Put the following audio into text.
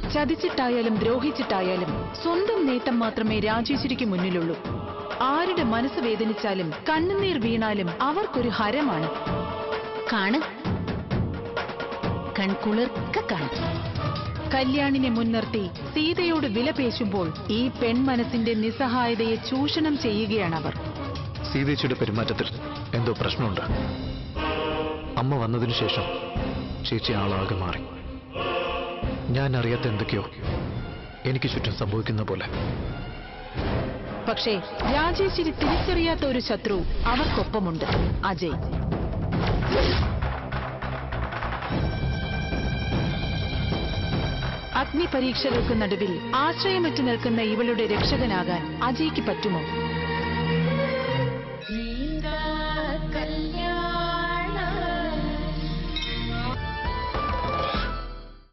ചതിച്ചിട്ടായാലും ദ്രോഹിച്ചിട്ടായാലും സ്വന്തം നേട്ടം മാത്രമേ രാജേശ്വരിക്ക് മുന്നിലുള്ളൂ ആരുടെ മനസ്സ് വേദനിച്ചാലും കണ്ണുനീർ വീണാലും അവർക്കൊരു ഹരമാണ് കാണ് കൺകുളിർക്ക കാണും കല്യാണിനെ മുൻനിർത്തി സീതയോട് വില പേശുമ്പോൾ ഈ പെൺമനസ്സിന്റെ നിസ്സഹായതയെ ചൂഷണം ചെയ്യുകയാണവർ സീതേച്ചിയുടെ പെരുമാറ്റത്തിൽ എന്തോ പ്രശ്നമുണ്ട് അമ്മ വന്നതിനു ശേഷം ചേച്ചി ആളാകെ മാറി ഞാൻ അറിയാത്ത എന്തൊക്കെയോ എനിക്ക് ചുറ്റും സംഭവിക്കുന്ന പോലെ പക്ഷേ രാജേശ്വരി തിരിച്ചറിയാത്ത ഒരു ശത്രു അവർക്കൊപ്പമുണ്ട് അജയ് അഗ്നിപരീക്ഷകൾക്ക് നടുവിൽ ആശ്രയമറ്റ് നിൽക്കുന്ന ഇവളുടെ രക്ഷകനാകാൻ അജയ്ക്ക് പറ്റുമോ